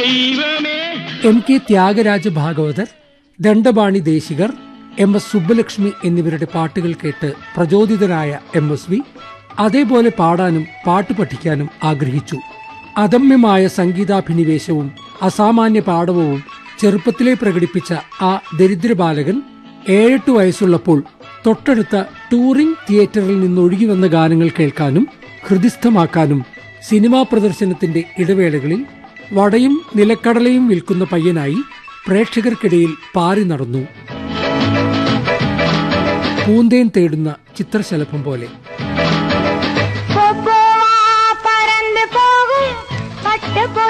ദൈവമേ M K Thyagaraja Bhagavathar Dandapani Desikar M S Subbulakshmi എന്നിവരുടെ പാട്ടുകൾ കേട്ട് പ്രചോദിതനായ എം എസ് വി അതേപോലെ പാടാനും പാട്ട് പഠിക്കാനും ആഗ്രഹിച്ചു അദമ്യമായ സംഗീതാഭിനിവേശവും അസാമാന്യ പാടവവും ചെറുപ്പത്തിലെ പ്രകടിപ്പിച്ച ആ ദരിദ്ര ബാലകൻ ഏഴെട്ട് വയസ്സുള്ളപ്പോൾ തൊട്ടടുത്ത ടൂറിംഗ് തിയേറ്ററിൽ നിന്നൊഴുകി വന്ന ഗാനങ്ങൾ കേൾക്കാനും ഹൃദിസ്ഥമാക്കാനും സിനിമാ പ്രദർശനത്തിന്റെ ഇടവേളകളിൽ വടയും നിലക്കടലയും വിൽക്കുന്ന പയ്യനായി പ്രേക്ഷകർക്കിടയിൽ പാറി നടന്നു പൂന്തേൻ തേടുന്ന ചിത്രശലഭം പോലെ